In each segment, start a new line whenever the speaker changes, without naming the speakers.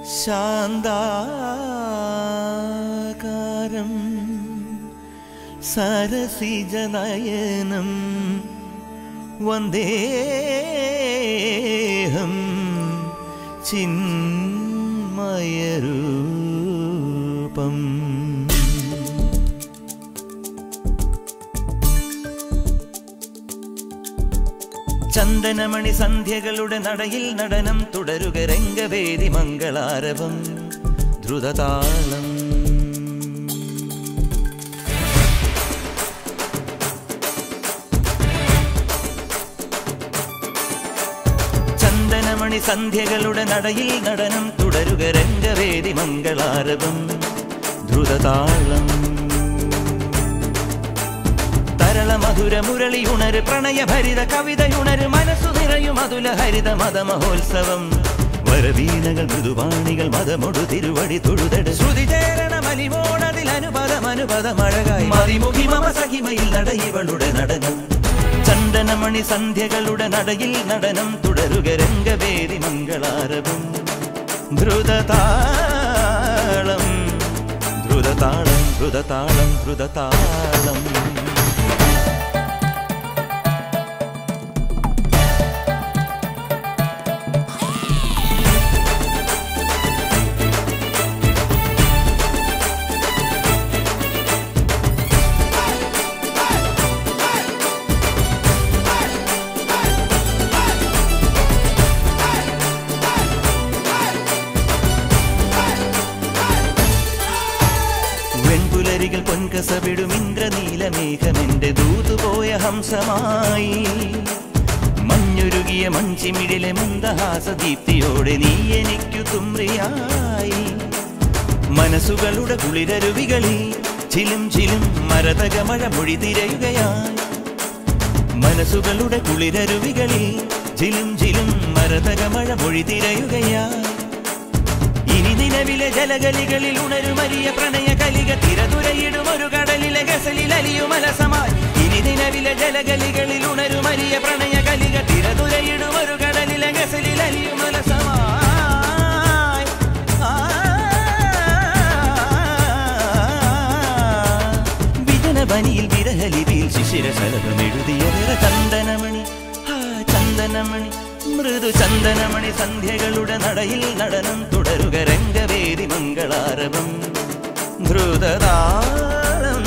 ശാന്താകാരം സരസിജനയനം വന്ദേഹം ചിന്മയരൂപം ചന്ദനമണി സന്ധ്യകളുടെ നടയിൽ നടനം തുടരുക രംഗവേദി മംഗളാരവം ദ്രുതതാളം ചന്ദനമണി സന്ധ്യകളുടെ നടയിൽ നടനം തുടരുക രംഗവേദി മംഗളാരവം ദ്രുതതാളം തരള മധുര മുരളി ഉണര് പ്രണയഭരിത കവിതയുണര് മനസ്സു നിറയും അതുല ഹരിത മതമഹോത്സവം വരവീണകൾ മൃദുവാണികൾ മതമൊടു തിരുവടി തൊഴുതട് ശ്രുതി ചേരണ മലിമോണതിൽ അനുപദം അനുപദം അഴകായി മതിമുഖി മമ സഹിമയിൽ നടയിവളുടെ നടനം ചന്ദനമണി സന്ധ്യകളുടെ നടയിൽ നടനം തുടരുക രംഗവേദി മംഗളാരവും ദ്രുതതാളം ദ്രുതതാളം ദ്രുതതാളം ദ്രുതതാളം വെൺപുലരികൾ പൊൻകസവിടും ഇന്ദ്രനീലമേഘമെന്റെ ദൂതുപോയ ഹംസമായി മഞ്ഞുരുകിയ മൺചിമിഴിലെ മന്ദഹാസദീപ്തിയോടെ നീ എനിക്കു തുമ്രിയായി മനസ്സുകളുടെ കുളിരരുവികളിൽ ചിലും ചിലും മരതകമഴ മൊഴി തിരയുകയായി മനസ്സുകളുടെ കുളിരരുവികളിൽ ചിലും ചിലും മരതകമഴ മൊഴി തിരയുകയായി ഇനി നിലവിലെ ജലഗലികളിൽ ഉണരുമരിയ പ്രണയ കലിക തിരതുരയിടും ഒരു കടലിലെ ഗസലിൽ അലിയുമലസമായി ഇനി നിലവിലെ ജലഗലികളിൽ ഉണരുമരിയ പ്രണയ കലിക തിരതുരയിടും ഒരു കടലിലെ ഗസലിൽ അലിയുമലസമായി ആ. വിജനവനിയിൽ വിരഹലിപിയിൽ ശിശിര ശലഭമെഴുതിയ നിറ ചന്ദനമണി ആ ചന്ദനമണി മൃദു ചന്ദനമണി സന്ധ്യകളുടെ നടയിൽ നടനം തുടരുക രംഗവേദി മംഗളാരവം ധ്രുതതാളം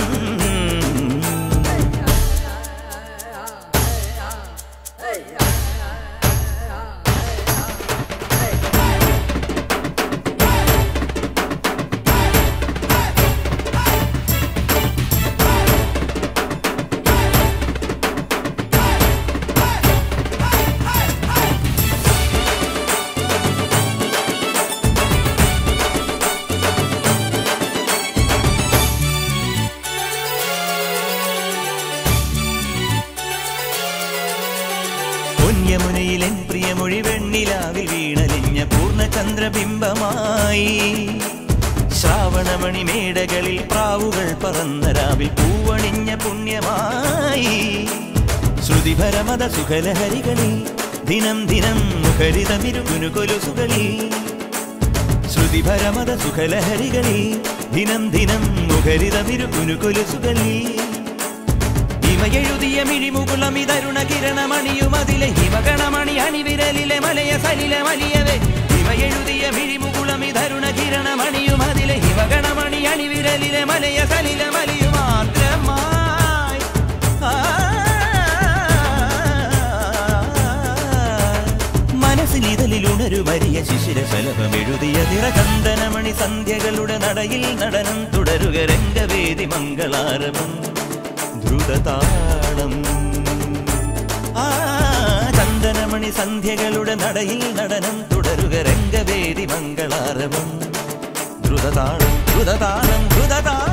പൊന്യമുനയിലെൻ പ്രിയമൊഴി വെണ്ണിലാവിൽ വീണലിഞ്ഞ പൂർണ്ണചന്ദ്രബിംബമായി ശ്രാവണമണി മേടകളിൽ പ്രാവുകൾ പറന്ന രാവിൽ പൂവണിഞ്ഞ പുണ്യമായി ശ്രുതിഭരമത സുഖലഹരികളിൽ ദിനം ദിനം മുഖരിതമിരുകുനു കൊലുസുകളിൽ ശ്രുതിഭരമത സുഖലഹരികളിൽ ദിനം ദിനം മുഖരിതമിരുകുനു കൊലുസുകളിൽ ഹിമയെഴുതിയ മിഴിമുകുളമിതരുണ കിരണമണിയുമതിലെ ഹിമഗണമണി അണിവിരലിലെ മലയ സലിലെ മലിയവേ ഹിമയെഴുതിയ മിഴിമുകുളമിതരുണ കിരണമണിയുമതിലെ ഹിമഗണമണി അണിവിരലിലെ മലയ സലിലെ മലിയുമാത്രമായി ആ. മനസ്സിൽ ഇതലിൽ ഉണരുമരിയ ശിശിര ശലഭമെഴുതിയ നിറചന്ദനമണി സന്ധ്യകളുടെ നടയിൽ നടനം തുടരുക രംഗവേദി മംഗളാരവം ദ്രുതതാളം ആ ചന്ദനമണി സന്ധ്യകളുടെ നടയിൽ നടനം തുടരുക രംഗവേദി മംഗളാരവം ദ്രുതതാളം ദ്രുതതാളം ദ്രുതതാളം